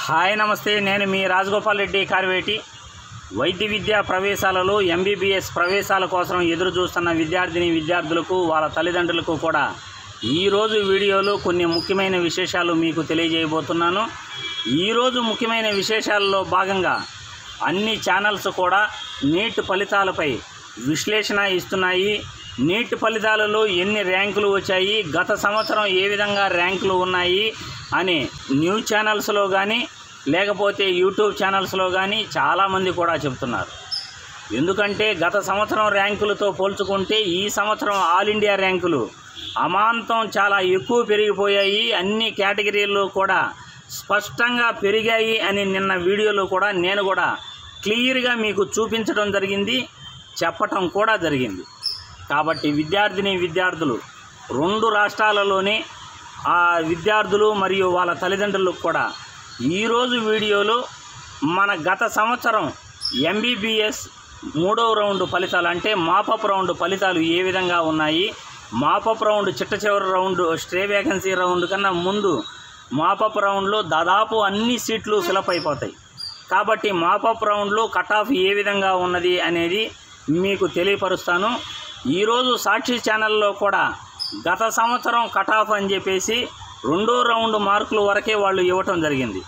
hi నమస్తే నేను మీ రాజగోపాల్ రెడ్డి కార్వేటి వైద్య విద్యా ప్రవేశాలలో ఎంబీబీఎస్ ప్రవేశాల కోసం ఎదురు చూస్తున్న విద్యార్థిని విద్యార్థులకు వాళ్ళ తల్లిదండ్రులకు కూడా ఈరోజు వీడియోలో కొన్ని ముఖ్యమైన విశేషాలు మీకు తెలియజేయబోతున్నాను ఈరోజు ముఖ్యమైన విశేషాలలో భాగంగా అన్ని ఛానల్స్ కూడా నీట్ ఫలితాలపై విశ్లేషణ ఇస్తున్నాయి నీట్ ఫలితాలలో ఎన్ని ర్యాంకులు వచ్చాయి గత సంవత్సరం ఏ విధంగా ర్యాంకులు ఉన్నాయి అని న్యూస్ ఛానల్స్లో కానీ లేకపోతే యూట్యూబ్ ఛానల్స్లో కానీ చాలామంది కూడా చెప్తున్నారు ఎందుకంటే గత సంవత్సరం ర్యాంకులతో పోల్చుకుంటే ఈ సంవత్సరం ఆల్ ఇండియా ర్యాంకులు అమాంతం చాలా ఎక్కువ పెరిగిపోయాయి అన్ని కేటగిరీల్లో కూడా స్పష్టంగా పెరిగాయి అని నిన్న వీడియోలో కూడా నేను కూడా క్లియర్గా మీకు చూపించడం జరిగింది చెప్పటం కూడా జరిగింది కాబట్టి విద్యార్థిని విద్యార్థులు రెండు రాష్ట్రాలలోనే ఆ విద్యార్థులు మరియు వాళ్ళ తల్లిదండ్రులకు కూడా ఈరోజు వీడియోలో మన గత సంవత్సరం ఎంబీబీఎస్ మూడవ రౌండ్ ఫలితాలు అంటే మాపప్ రౌండ్ ఫలితాలు ఏ విధంగా ఉన్నాయి మాపప్ రౌండ్ చిట్ట చివరి రౌండ్ స్ట్రే వేకెన్సీ రౌండ్ కన్నా ముందు మాపప్ రౌండ్లో దాదాపు అన్ని సీట్లు ఫిలప్ అయిపోతాయి కాబట్టి మాపప్ రౌండ్లో కట్ ఆఫ్ ఏ విధంగా ఉన్నది అనేది మీకు తెలియపరుస్తాను ఈరోజు సాక్షి ఛానల్లో కూడా గత సంవత్సరం కట్ ఆఫ్ అని చెప్పేసి రెండో రౌండ్ మార్కుల వరకే వాళ్ళు ఇవ్వటం జరిగింది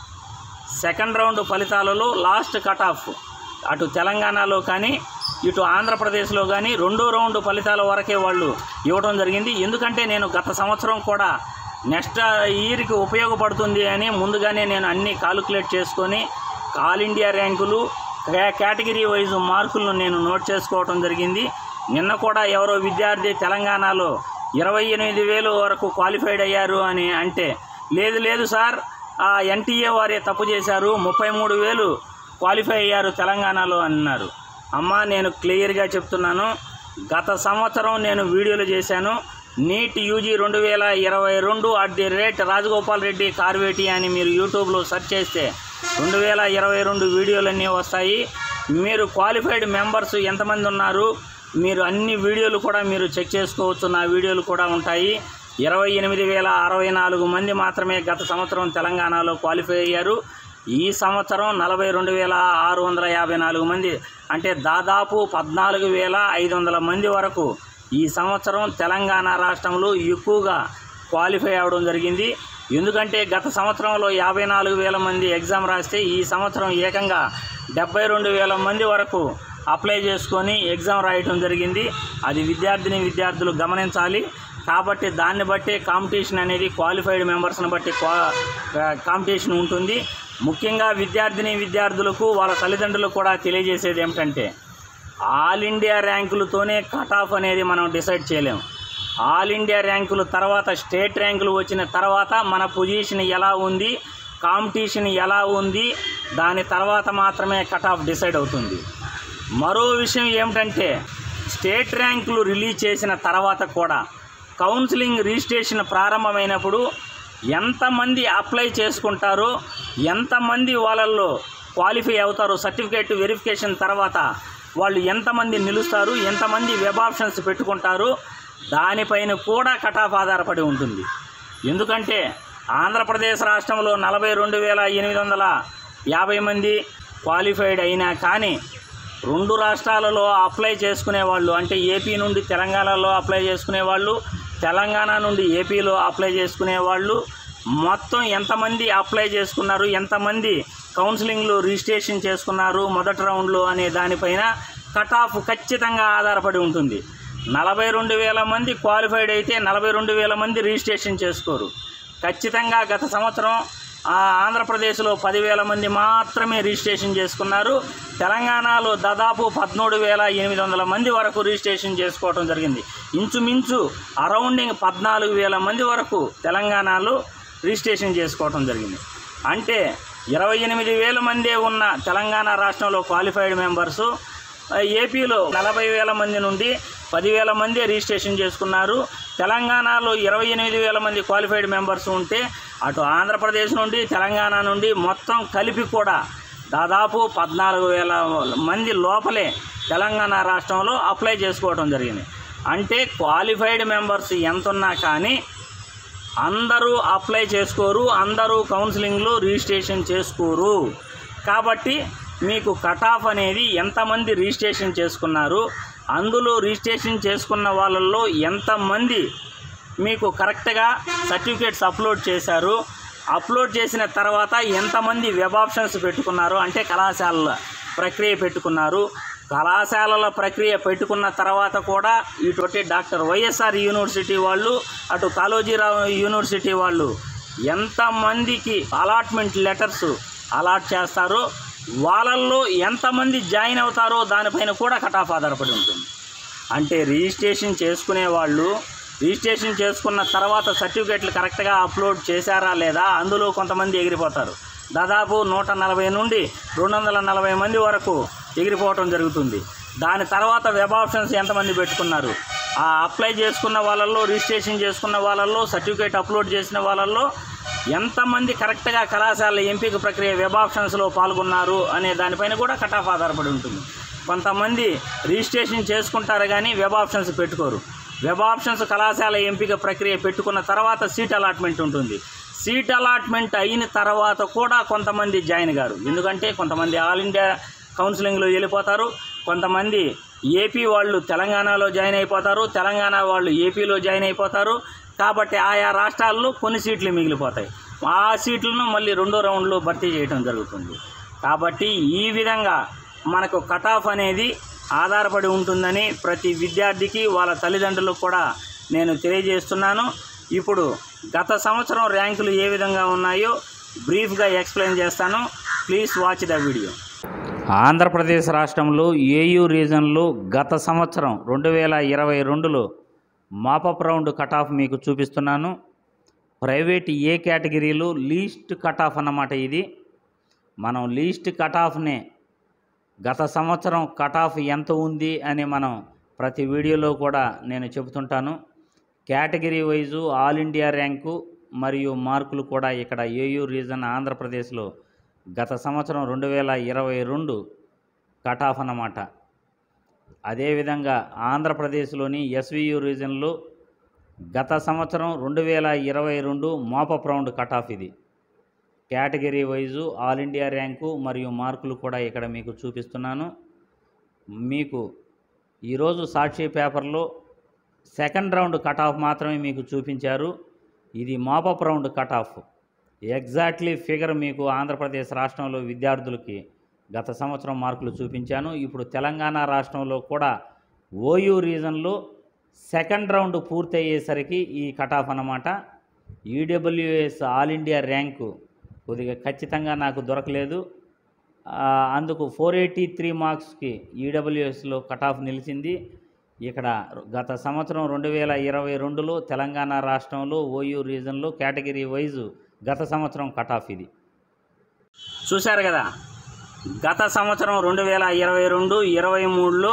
సెకండ్ రౌండ్ ఫలితాలలో లాస్ట్ కట్ ఆఫ్ అటు తెలంగాణలో కానీ ఇటు ఆంధ్రప్రదేశ్లో కానీ రెండో రౌండ్ ఫలితాల వరకే వాళ్ళు ఇవ్వడం జరిగింది ఎందుకంటే నేను గత సంవత్సరం కూడా నెక్స్ట్ ఇయర్కి ఉపయోగపడుతుంది అని ముందుగానే నేను అన్ని కాలిక్యులేట్ చేసుకొని ఆల్ ఇండియా ర్యాంకులు కే- కేటగిరీ వైజ్ మార్కులను నేను నోట్ చేసుకోవడం జరిగింది నిన్న కూడా ఎవరో విద్యార్థి తెలంగాణలో ఇరవై ఎనిమిది వేలు వరకు క్వాలిఫైడ్ అయ్యారు అని అంటే లేదు లేదు సార్ ఆ ఎన్టీఏ వారే తప్పు చేశారు ముప్పై మూడు వేలు క్వాలిఫై అయ్యారు తెలంగాణలో అన్నారు అమ్మ నేను క్లియర్గా చెప్తున్నాను గత సంవత్సరం నేను వీడియోలు చేశాను నీట్ యూజీ రెండు వేల ఇరవై రెండు at the rate Rajagopal Reddy Karveti అని మీరు యూట్యూబ్లో సెర్చ్ చేస్తే రెండు వేల ఇరవై రెండు వీడియోలన్నీ వస్తాయి మీరు క్వాలిఫైడ్ మెంబర్స్ ఎంతమంది ఉన్నారు మీరు అన్ని వీడియోలు కూడా మీరు చెక్ చేసుకోవచ్చు నా వీడియోలు కూడా ఉంటాయి ఇరవై ఎనిమిది వేల అరవై నాలుగు మంది మాత్రమే గత సంవత్సరం తెలంగాణలో క్వాలిఫై అయ్యారు ఈ సంవత్సరం నలభై రెండు వేల ఆరు వందల యాభై నాలుగు మంది అంటే దాదాపు పద్నాలుగు వేల ఐదు వందల మంది వరకు ఈ సంవత్సరం తెలంగాణ రాష్ట్రంలో ఎక్కువగా క్వాలిఫై అవ్వడం జరిగింది ఎందుకంటే గత సంవత్సరంలో యాభై నాలుగు వేల మంది ఎగ్జామ్ రాస్తే ఈ సంవత్సరం ఏకంగా డెబ్బై రెండు వేల మంది వరకు అప్లై చేసుకొని ఎగ్జామ్ రాయటం జరిగింది అది విద్యార్థిని విద్యార్థులు గమనించాలి కాబట్టి దాన్ని బట్టి కాంపిటీషన్ అనేది క్వాలిఫైడ్ మెంబర్స్ని బట్టి క్వా కాంపిటీషన్ ఉంటుంది ముఖ్యంగా విద్యార్థిని విద్యార్థులకు వాళ్ళ తల్లిదండ్రులకు కూడా తెలియజేసేది ఏమిటంటే ఆల్ ఇండియా ర్యాంకులతోనే కట్ ఆఫ్ అనేది మనం డిసైడ్ చేయలేము ఆల్ ఇండియా ర్యాంకులు తర్వాత స్టేట్ ర్యాంకులు వచ్చిన తర్వాత మన పొజిషన్ ఎలా ఉంది కాంపిటీషన్ ఎలా ఉంది దాని తర్వాత మాత్రమే కట్ ఆఫ్ డిసైడ్ అవుతుంది మరో విషయం ఏమిటంటే స్టేట్ ర్యాంకులు రిలీజ్ చేసిన తర్వాత కూడా కౌన్సిలింగ్ రిజిస్ట్రేషన్ ప్రారంభమైనప్పుడు ఎంతమంది అప్లై చేసుకుంటారో ఎంతమంది వాళ్ళల్లో క్వాలిఫై అవుతారో సర్టిఫికేట్ వెరిఫికేషన్ తర్వాత వాళ్ళు ఎంతమంది నిలుస్తారు ఎంతమంది వెబ్ ఆప్షన్స్ పెట్టుకుంటారు దానిపైన కూడా కట్ ఆఫ్ ఆధారపడి ఉంటుంది ఎందుకంటే ఆంధ్రప్రదేశ్ రాష్ట్రంలో నలభై రెండు వేల ఎనిమిది వందల యాభై మంది క్వాలిఫైడ్ అయినా కానీ రెండు రాష్ట్రాలలో అప్లై చేసుకునే వాళ్ళు అంటే ఏపీ నుండి తెలంగాణలో అప్లై చేసుకునే వాళ్ళు తెలంగాణ నుండి ఏపీలో అప్లై చేసుకునే వాళ్ళు మొత్తం ఎంతమంది అప్లై చేసుకున్నారు ఎంతమంది కౌన్సిలింగ్లో రిజిస్ట్రేషన్ చేసుకున్నారు మొదటి రౌండ్లో అనే దానిపైన కట్ ఆఫ్ ఖచ్చితంగా ఆధారపడి ఉంటుంది నలభై రెండు వేల మంది క్వాలిఫైడ్ అయితే నలభై రెండు వేల మంది రిజిస్ట్రేషన్ చేసుకోరు ఖచ్చితంగా గత సంవత్సరం ఆ, ఆంధ్రప్రదేశ్లో పదివేల మంది మాత్రమే రిజిస్ట్రేషన్ చేసుకున్నారు తెలంగాణలో దాదాపు పదమూడు వేల ఎనిమిది వందల మంది వరకు రిజిస్ట్రేషన్ చేసుకోవడం జరిగింది ఇంచుమించు అరౌండింగ్ పద్నాలుగు వేల మంది వరకు తెలంగాణలో రిజిస్ట్రేషన్ చేసుకోవడం జరిగింది అంటే ఇరవై ఎనిమిది వేల మందే ఉన్న తెలంగాణ రాష్ట్రంలో క్వాలిఫైడ్ మెంబర్సు ఆ, ఏపీలో నలభై వేల మంది నుండి పదివేల మంది రిజిస్ట్రేషన్ చేసుకున్నారు తెలంగాణలో ఇరవై ఎనిమిది వేల మంది క్వాలిఫైడ్ మెంబర్స్ ఉంటే అటు ఆంధ్రప్రదేశ్ నుండి తెలంగాణ నుండి మొత్తం కలిపి కూడా దాదాపు పద్నాలుగు వేల మంది లోపలే తెలంగాణ రాష్ట్రంలో అప్లై చేసుకోవడం జరిగింది అంటే క్వాలిఫైడ్ మెంబర్స్ ఎంత ఉన్నా కానీ అందరూ అప్లై చేసుకోరు అందరూ కౌన్సిలింగ్లో రిజిస్ట్రేషన్ చేసుకోరు కాబట్టి మీకు కట్ ఆఫ్ అనేది ఎంతమంది రిజిస్ట్రేషన్ చేసుకున్నారు అందులో రిజిస్ట్రేషన్ చేసుకున్న వాళ్ళల్లో ఎంతమంది మీకు కరెక్ట్గా సర్టిఫికేట్స్ అప్లోడ్ చేశారు అప్లోడ్ చేసిన తర్వాత ఎంతమంది వెబ్ ఆప్షన్స్ పెట్టుకున్నారు అంటే కళాశాలల ప్రక్రియ పెట్టుకున్నారు కళాశాలల ప్రక్రియ పెట్టుకున్న తర్వాత కూడా ఇటువంటి డాక్టర్ వైఎస్ఆర్ యూనివర్సిటీ వాళ్ళు అటు కాళోజీరావు యూనివర్సిటీ వాళ్ళు ఎంతమందికి అలాట్మెంట్ లెటర్స్ అలాట్ చేస్తారో వాళ్ళల్లో ఎంతమంది జాయిన్ అవుతారో దానిపైన కూడా కట్ ఆఫ్ ఆధారపడి ఉంటుంది అంటే రిజిస్ట్రేషన్ చేసుకునే వాళ్ళు రిజిస్ట్రేషన్ చేసుకున్న తర్వాత సర్టిఫికేట్లు కరెక్ట్గా అప్లోడ్ చేశారా లేదా అందులో కొంతమంది ఎగిరిపోతారు దాదాపు నూట నలభై నుండి రెండు వందల నలభై మంది వరకు ఎగిరిపోవటం జరుగుతుంది దాని తర్వాత వెబ్ ఆప్షన్స్ ఎంతమంది పెట్టుకున్నారు ఆ అప్లై చేసుకున్న వాళ్ళల్లో రిజిస్ట్రేషన్ చేసుకున్న వాళ్ళల్లో సర్టిఫికేట్ అప్లోడ్ చేసిన వాళ్ళల్లో ఎంతమంది కరెక్ట్గా కళాశాల ఎంపిక ప్రక్రియ వెబ్ ఆప్షన్స్లో పాల్గొన్నారు అనే దానిపైన కూడా కట్ ఆఫ్ ఆధారపడి ఉంటుంది కొంతమంది రిజిస్ట్రేషన్ చేసుకుంటారు కానీ వెబ్ ఆప్షన్స్ పెట్టుకోరు వెబ్ ఆప్షన్స్ కళాశాల ఎంపిక ప్రక్రియ పెట్టుకున్న తర్వాత సీట్ అలాట్మెంట్ ఉంటుంది సీట్ అలాట్మెంట్ అయిన తర్వాత కూడా కొంతమంది జాయిన్ గారు ఎందుకంటే కొంతమంది ఆల్ ఇండియా కౌన్సిలింగ్లో వెళ్ళిపోతారు కొంతమంది ఏపీ వాళ్ళు తెలంగాణలో జాయిన్ అయిపోతారు తెలంగాణ వాళ్ళు ఏపీలో జాయిన్ అయిపోతారు కాబట్టి ఆయా రాష్ట్రాల్లో కొన్ని సీట్లు మిగిలిపోతాయి ఆ సీట్లను మళ్ళీ రెండో రౌండ్లో భర్తీ చేయడం జరుగుతుంది కాబట్టి ఈ విధంగా మనకు కట్ ఆఫ్ అనేది ఆధారపడి ఉంటుందని ప్రతి విద్యార్థికి వాళ్ళ తల్లిదండ్రులకు కూడా నేను తెలియజేస్తున్నాను ఇప్పుడు గత సంవత్సరం ర్యాంకులు ఏ విధంగా ఉన్నాయో బ్రీఫ్గా ఎక్స్ప్లెయిన్ చేస్తాను please watch the video Andhra Pradesh రాష్ట్రంలో ఏయూ రీజన్లో గత సంవత్సరం రెండు వేల ఇరవై రెండులో మాపప్ రౌండ్ కట్ ఆఫ్ మీకు చూపిస్తున్నాను ప్రైవేట్ ఏ కేటగిరీలో లీస్ట్ కట్ ఆఫ్ అన్నమాట ఇది మనం లీస్ట్ కట్ ఆఫ్నే గత సంవత్సరం కట్ ఆఫ్ ఎంత ఉంది అని మనం ప్రతి వీడియోలో కూడా నేను చెబుతుంటాను category wise all India rank మరియు మార్కులు కూడా ఇక్కడ ఏయూ రీజన్ ఆంధ్రప్రదేశ్లో గత సంవత్సరం రెండు వేల ఇరవై రెండు కట్ ఆఫ్ అన్నమాట అదేవిధంగా ఆంధ్రప్రదేశ్లోని ఎస్వియు రీజన్లో గత సంవత్సరం రెండు వేల ఇరవై రెండు మోపప్ రౌండ్ కట్ ఆఫ్ ఇది category wise all India rank మరియు మార్కులు కూడా ఇక్కడ మీకు చూపిస్తున్నాను మీకు ఈరోజు సాక్షి పేపర్లో సెకండ్ రౌండ్ కట్ ఆఫ్ మాత్రమే మీకు చూపించారు ఇది mop up round cut off exactly figure మీకు ఆంధ్రప్రదేశ్ రాష్ట్రంలో విద్యార్థులకి గత సంవత్సరం మార్కులు చూపించాను ఇప్పుడు తెలంగాణ రాష్ట్రంలో కూడా ఓయూ రీజన్లో సెకండ్ రౌండ్ పూర్తయ్యేసరికి ఈ కట్ ఆఫ్ అన్నమాట ఈడబ్ల్యూఎస్ ఆల్ ఇండియా ర్యాంకు కొద్దిగా ఖచ్చితంగా నాకు దొరకలేదు ఆ, అందుకు ఫోర్ ఎయిటీ త్రీ మార్క్స్కి ఈడబ్ల్యూఎస్లో కట్ ఆఫ్ నిలిచింది ఇక్కడ గత సంవత్సరం రెండు వేల ఇరవై రెండులో తెలంగాణ రాష్ట్రంలో ఓయూ రీజన్లో కేటగిరీ వైజు గత సంవత్సరం కట్ ఆఫ్ ఇది చూశారు కదా గత సంవత్సరం రెండు వేల ఇరవై రెండు ఇరవై మూడులో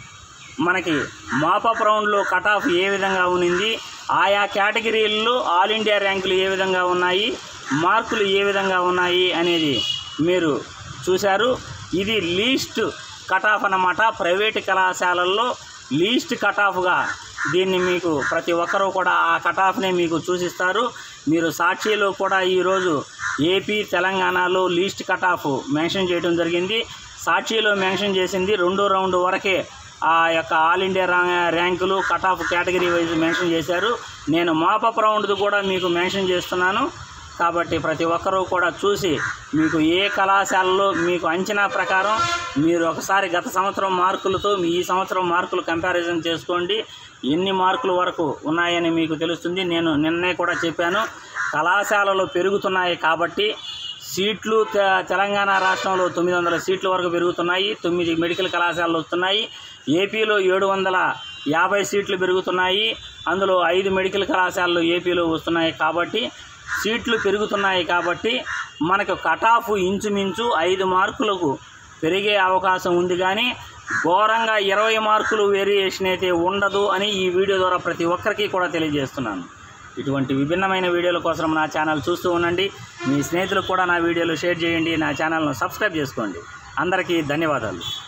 మనకి మాపప్ రౌండ్లో కట్ ఆఫ్ ఏ విధంగా ఉన్నింది ఆయా కేటగిరీల్లో ఆల్ ఇండియా ర్యాంకులు ఏ విధంగా ఉన్నాయి మార్కులు ఏ విధంగా ఉన్నాయి అనేది మీరు చూశారు ఇది లీస్ట్ కట్ ఆఫ్ అన్నమాట ప్రైవేట్ కళాశాలల్లో లీస్ట్ కట్ ఆఫ్గా దీన్ని మీకు ప్రతి ఒక్కరూ కూడా ఆ కట్ ఆఫ్నే మీకు చూసిస్తారు మీరు సాక్షిలో కూడా ఈరోజు ఏపీ తెలంగాణలో లీస్ట్ కట్ ఆఫ్ మెన్షన్ చేయడం జరిగింది సాక్షిలో మెన్షన్ చేసింది రెండో రౌండ్ వరకే ఆ యొక్క ఆల్ ఇండియా రా- ర్యాంకులు cut off category wise mention చేశారు నేను మాపప్ రౌండ్ది కూడా మీకు మెన్షన్ చేస్తున్నాను కాబట్టి ప్రతి ఒక్కరూ కూడా చూసి మీకు ఏ కళాశాలలో మీకు అంచనా ప్రకారం మీరు ఒకసారి గత సంవత్సరం మార్కులతో మీ ఈ సంవత్సరం మార్కులు కంపారిజన్ చేసుకోండి ఎన్ని మార్కుల వరకు ఉన్నాయని మీకు తెలుస్తుంది నేను నిన్నే కూడా చెప్పాను కళాశాలలు పెరుగుతున్నాయి కాబట్టి సీట్లు తె- తెలంగాణ రాష్ట్రంలో తొమ్మిది వందల సీట్ల వరకు పెరుగుతున్నాయి తొమ్మిది మెడికల్ కళాశాలలు వస్తున్నాయి ఏపీలో ఏడు వందల యాభై సీట్లు పెరుగుతున్నాయి అందులో ఐదు మెడికల్ కళాశాలలు ఏపీలో వస్తున్నాయి కాబట్టి సీట్లు పెరుగుతున్నాయి కాబట్టి మనకు కట్ ఆఫ్ ఇంచుమించు ఐదు మార్కులకు పెరిగే అవకాశం ఉంది కానీ ఘోరంగా ఇరవై మార్కులు వేరియేషన్ అయితే ఉండదు అని ఈ వీడియో ద్వారా ప్రతి ఒక్కరికి కూడా తెలియజేస్తున్నాను ఇటువంటి విభిన్నమైన వీడియోల కోసం నా ఛానల్ చూస్తూ ఉండండి మీ స్నేహితులకు కూడా నా వీడియోలు షేర్ చేయండి నా ఛానల్ను సబ్స్క్రైబ్ చేసుకోండి అందరికీ ధన్యవాదాలు